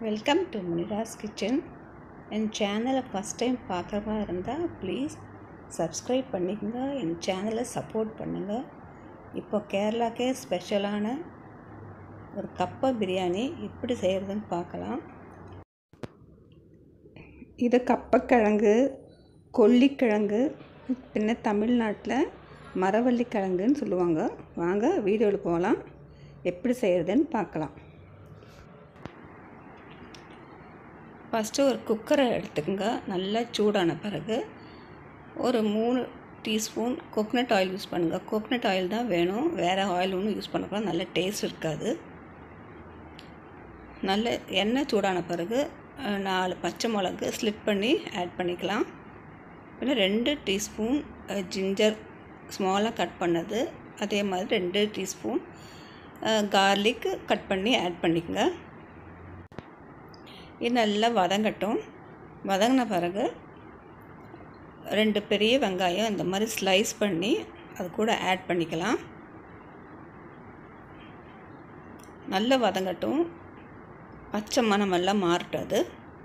welcome to முனிராஸ் kitchen என் சேனலை ஃபஸ்ட் டைம் பார்க்குறவா இருந்தால் ப்ளீஸ் சப்ஸ்கிரைப் பண்ணிக்கங்க என் சேனலை சப்போர்ட் பண்ணுங்கள் இப்போ கேரளாக்கே ஸ்பெஷலான ஒரு கப்பை பிரியாணி எப்படி செய்கிறதுன்னு பார்க்கலாம் இது கப்பக்கிழங்கு கொல்லிக்கிழங்கு பின்ன தமிழ்நாட்டில் மரவள்ளிக்கிழங்குன்னு சொல்லுவாங்க வாங்க வீடியோவில் போகலாம் எப்படி செய்கிறதுன்னு பார்க்கலாம் ஃபஸ்ட்டு ஒரு குக்கரை எடுத்துக்கோங்க நல்லா சூடான பிறகு ஒரு மூணு டீஸ்பூன் கோக்னட் ஆயில் யூஸ் பண்ணுங்கள் கோக்னட் ஆயில் தான் வேணும் வேறு ஆயில் ஒன்றும் யூஸ் பண்ணக்கூடாது நல்ல டேஸ்ட் இருக்காது நல்ல எண்ணெய் சூடான பிறகு நாலு பச்சை மிளகு ஸ்லிப் பண்ணி ஆட் பண்ணிக்கலாம் பின்ன ரெண்டு டீஸ்பூன் ஜிஞ்சர் ஸ்மாலாக கட் பண்ணது அதே மாதிரி ரெண்டு டீஸ்பூன் கார்லிக் கட் பண்ணி ஆட் பண்ணிக்கோங்க இது நல்லா வதங்கட்டும் வதங்கின பிறகு ரெண்டு பெரிய வெங்காயம் இந்த மாதிரி ஸ்லைஸ் பண்ணி அது கூட ஆட் பண்ணிக்கலாம் நல்லா வதங்கட்டும் பச்சை மணமெல்லாம் மாறட்டும் அது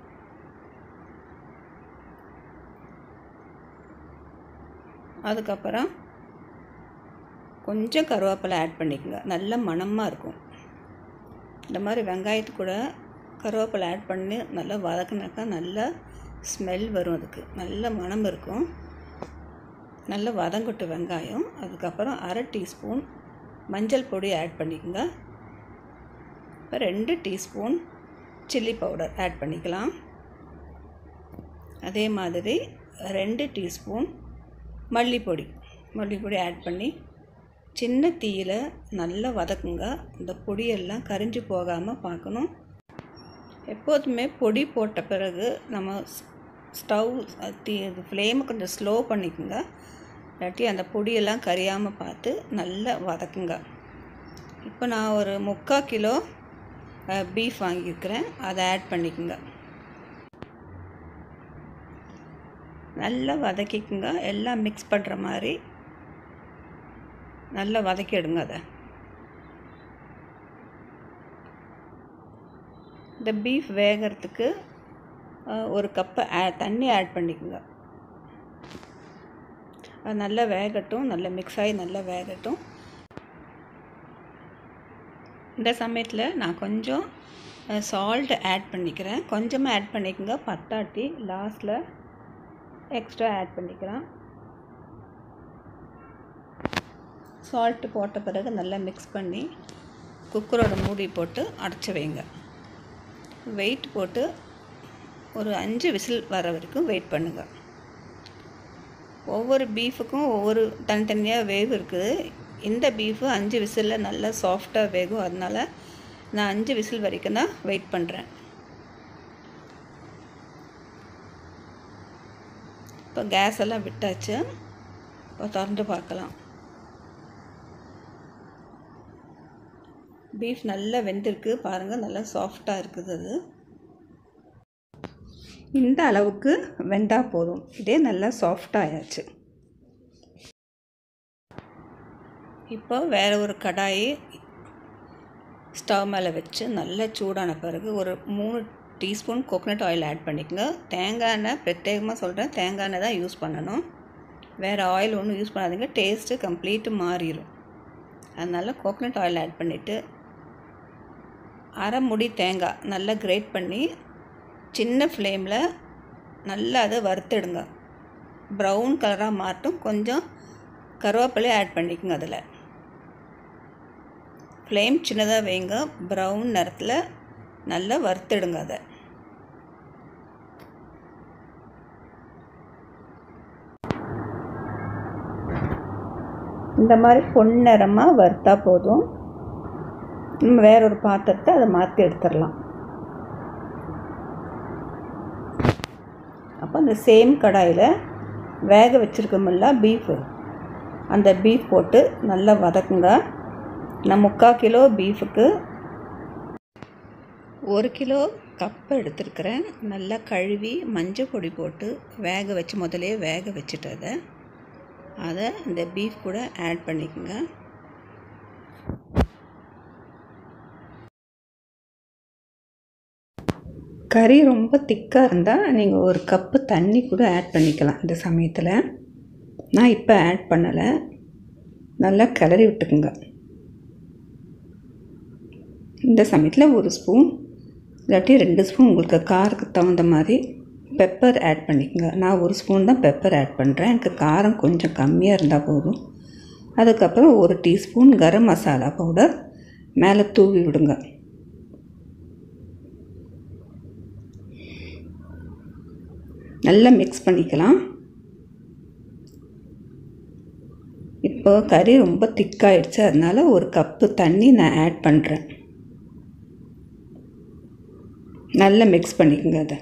அதுக்கப்புறம் கொஞ்சம் கருவேப்பிலை ஆட் பண்ணிக்கோங்க நல்ல மணமாக இருக்கும் இந்த மாதிரி வெங்காயத்து கூட கருவேப்பிலை ஆட் பண்ணி நல்லா வதக்கினாக்கா நல்லா ஸ்மெல் வரும் அதுக்கு நல்ல மணம் இருக்கும் நல்லா வதங்கட்டு வெங்காயம் அதுக்கப்புறம் அரை டீஸ்பூன் மஞ்சள் பொடி ஆட் பண்ணிக்கோங்க இப்போ ரெண்டு டீஸ்பூன் சில்லி பவுடர் ஆட் பண்ணிக்கலாம் அதே மாதிரி ரெண்டு டீஸ்பூன் மல்லிப்பொடி மல்லிப்பொடி ஆட் பண்ணி சின்ன தீயில் நல்லா வதக்குங்க இந்த பொடியெல்லாம் கரிஞ்சு போகாமல் பார்க்கணும் எப்போதுமே பொடி போட்ட பிறகு நம்ம ஸ்டவ் தீ ஃப்ளேமை கொஞ்சம் ஸ்லோ பண்ணிக்கோங்க இல்லாட்டி அந்த பொடியெல்லாம் கரியாமல் பார்த்து நல்லா வதக்குங்க இப்போ நான் ஒரு முக்கால் கிலோ பீஃப் வாங்கியிருக்கிறேன் அதை ஆட் பண்ணிக்கோங்க நல்லா வதக்கிக்குங்க எல்லாம் மிக்ஸ் பண்ணுற மாதிரி நல்லா வதக்கிடுங்க அதை இந்த பீஃப் வேகிறதுக்கு ஒரு கப்பு ஆ தண்ணி ஆட் பண்ணிக்கோங்க அது நல்லா வேகட்டும் நல்லா மிக்ஸ் ஆகி நல்லா வேகட்டும் இந்த சமயத்தில் நான் கொஞ்சம் சால்ட் ஆட் பண்ணிக்கிறேன் கொஞ்சமாக ஆட் பண்ணிக்கோங்க பத்தாட்டி லாஸ்ட்டில் எக்ஸ்ட்ரா ஆட் பண்ணிக்கலாம் சால்ட்டு போட்ட பிறகு நல்லா மிக்ஸ் பண்ணி குக்கரோட மூடி போட்டு அடைச்சி வைங்க வெயிட் போட்டு ஒரு அஞ்சு விசில் வர வரைக்கும் வெயிட் பண்ணுங்கள் ஒவ்வொரு பீஃபுக்கும் ஒவ்வொரு தனித்தனியாக வேவு இருக்குது இந்த பீஃபு அஞ்சு விசிலில் நல்லா சாஃப்டாக வேகும் அதனால் நான் அஞ்சு விசில் வரைக்கும் தான் வெயிட் பண்ணுறேன் இப்போ கேஸ் எல்லாம் விட்டாச்சு இப்போ திறந்து பார்க்கலாம் பீஃப் நல்லா வெந்திருக்கு பாருங்கள் நல்லா சாஃப்டாக இருக்குது அது இந்த அளவுக்கு வெந்தால் போதும் இதே நல்லா சாஃப்டாயாச்சு இப்போ வேறு ஒரு கடாயி ஸ்டவ் மேலே வச்சு நல்லா சூடான பிறகு ஒரு மூணு டீஸ்பூன் கோகனட் ஆயில் ஆட் பண்ணிக்கோங்க தேங்காய் எண்ணெய் பிரத்யேகமாக சொல்கிறேன் தேங்காய் எண்ணெய் தான் யூஸ் பண்ணணும் வேறு ஆயில் ஒன்றும் யூஸ் பண்ணாதீங்க டேஸ்ட்டு கம்ப்ளீட்டு மாறிடும் அதனால் கோகனட் ஆயில் ஆட் பண்ணிவிட்டு அரை முடி தேங்காய் நல்லா கிரேட் பண்ணி சின்ன ஃப்ளேமில் நல்லா அதை வறுத்துடுங்க ப்ரௌன் கலராக மாட்டும் கொஞ்சம் கருவேப்பிலை ஆட் பண்ணிக்கோங்க அதில் ஃப்ளேம் சின்னதாக வைங்க ப்ரௌன் நிறத்தில் நல்லா வறுத்துடுங்க அதை இந்த மாதிரி பொன்னிறமாக வறுத்தா போதும் நம்ம வேற ஒரு பாத்திரத்தை அதை மாற்றி எடுத்துடலாம் அப்போ அந்த சேம் கடாயில் வேக வச்சுருக்கோமில்ல பீஃபு அந்த பீஃப் போட்டு நல்லா வதக்குங்க நான் முக்கால் கிலோ பீஃபுக்கு ஒரு கிலோ கப் எடுத்துருக்கிறேன் நல்லா கழுவி மஞ்சள் பொடி போட்டு வேக வச்சு முதலே வேக வச்சுட்டு அதை அதை இந்த பீஃப் கூட ஆட் பண்ணிக்கோங்க கறி ரொம்ப திக்காக இருந்தால் நீங்கள் ஒரு கப்பு தண்ணி கூட ஆட் பண்ணிக்கலாம் இந்த சமயத்தில் நான் இப்போ ஆட் பண்ணலை நல்லா கிளறி விட்டுக்குங்க இந்த சமயத்தில் ஒரு ஸ்பூன் இல்லாட்டி ரெண்டு ஸ்பூன் உங்களுக்கு காரத்துக்கு தகுந்த மாதிரி பெப்பர் ஆட் பண்ணிக்கோங்க நான் ஒரு ஸ்பூன் தான் பெப்பர் ஆட் பண்ணுறேன் எனக்கு காரம் கொஞ்சம் கம்மியாக இருந்தால் போதும் அதுக்கப்புறம் ஒரு டீஸ்பூன் கரம் மசாலா பவுடர் மேலே தூவி விடுங்க நல்லா மிக்ஸ் பண்ணிக்கலாம் இப்போ கறி ரொம்ப திக்காயிடுச்சு அதனால் ஒரு கப்பு தண்ணி நான் ஆட் பண்ணுறேன் நல்லா மிக்ஸ் பண்ணிக்கோங்க அதை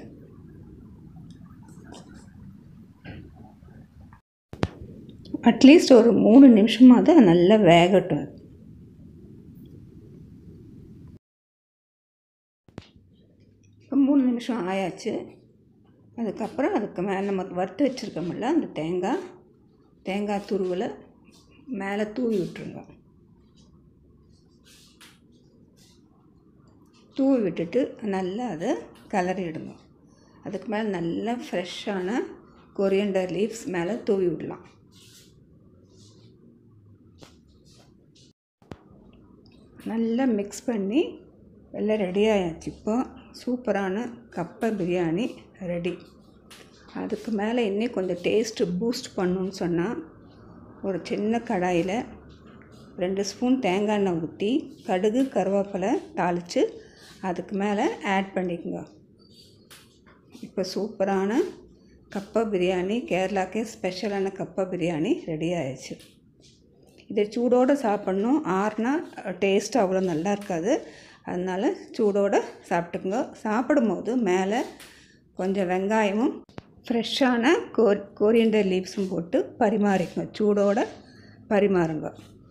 அட்லீஸ்ட் ஒரு மூணு நிமிஷமாவது நல்லா வேகட்டும் இப்போ மூணு நிமிஷம் ஆயாச்சு அதுக்கப்புறம் அதுக்கு மேலே நம்ம வறுத்து வச்சுருக்கோம்ல அந்த தேங்காய் தேங்காய் துருவில் மேலே தூவி விட்டுருங்க தூவி விட்டுட்டு நல்லா அதை கிளறிடுங்க அதுக்கு மேலே நல்லா ஃப்ரெஷ்ஷான கொரியண்டர் லீவ்ஸ் மேலே தூவி விடலாம் நல்லா மிக்ஸ் பண்ணி எல்லாம் ரெடி ஆயாச்சு இப்போ சூப்பரான கப்பை பிரியாணி ரெடி அதுக்கு மேலே இன்னும் கொஞ்சம் டேஸ்ட்டு பூஸ்ட் பண்ணணுன்னு சொன்னால் ஒரு சின்ன கடாயில் ரெண்டு ஸ்பூன் தேங்காய் எண்ணெய் ஊற்றி கடுகு கருவேப்பிலை தாளித்து அதுக்கு மேலே ஆட் பண்ணிக்கோங்க இப்போ சூப்பரான கப்பா பிரியாணி கேரளாக்கே ஸ்பெஷலான கப்பா பிரியாணி ரெடி ஆயிடுச்சு இதை சூடோடு சாப்பிட்ணும் ஆறுனா டேஸ்ட் அவ்வளோ நல்லா இருக்காது அதனால் சூடோடு சாப்பிட்டுக்குங்க சாப்பிடும்போது மேலே கொஞ்சம் வெங்காயமும் ஃப்ரெஷ்ஷான கோ கோரியண்டர் லீவ்ஸும் போட்டு பரிமாறிக்குங்க சூடோடு பரிமாறுங்க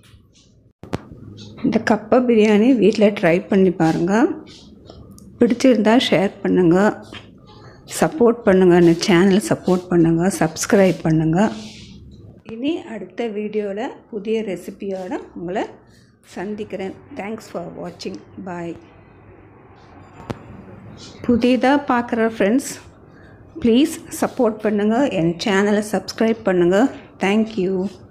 இந்த கப்பா பிரியாணி வீட்டில் ட்ரை பண்ணி பாருங்கள் பிடிச்சிருந்தால் ஷேர் பண்ணுங்கள் சப்போர்ட் பண்ணுங்கள் இந்த சேனலை சப்போர்ட் பண்ணுங்கள் சப்ஸ்கிரைப் பண்ணுங்கள் இனி அடுத்த வீடியோவில் புதிய ரெசிபியோட உங்களை சந்திக்கிறேன் தேங்க்ஸ் ஃபார் வாட்சிங் பாய் புதிதாக பார்க்குற ஃப்ரெண்ட்ஸ் ப்ளீஸ் சப்போர்ட் பண்ணுங்கள் என் சேனலை சப்ஸ்கிரைப் பண்ணுங்கள் தேங்க்யூ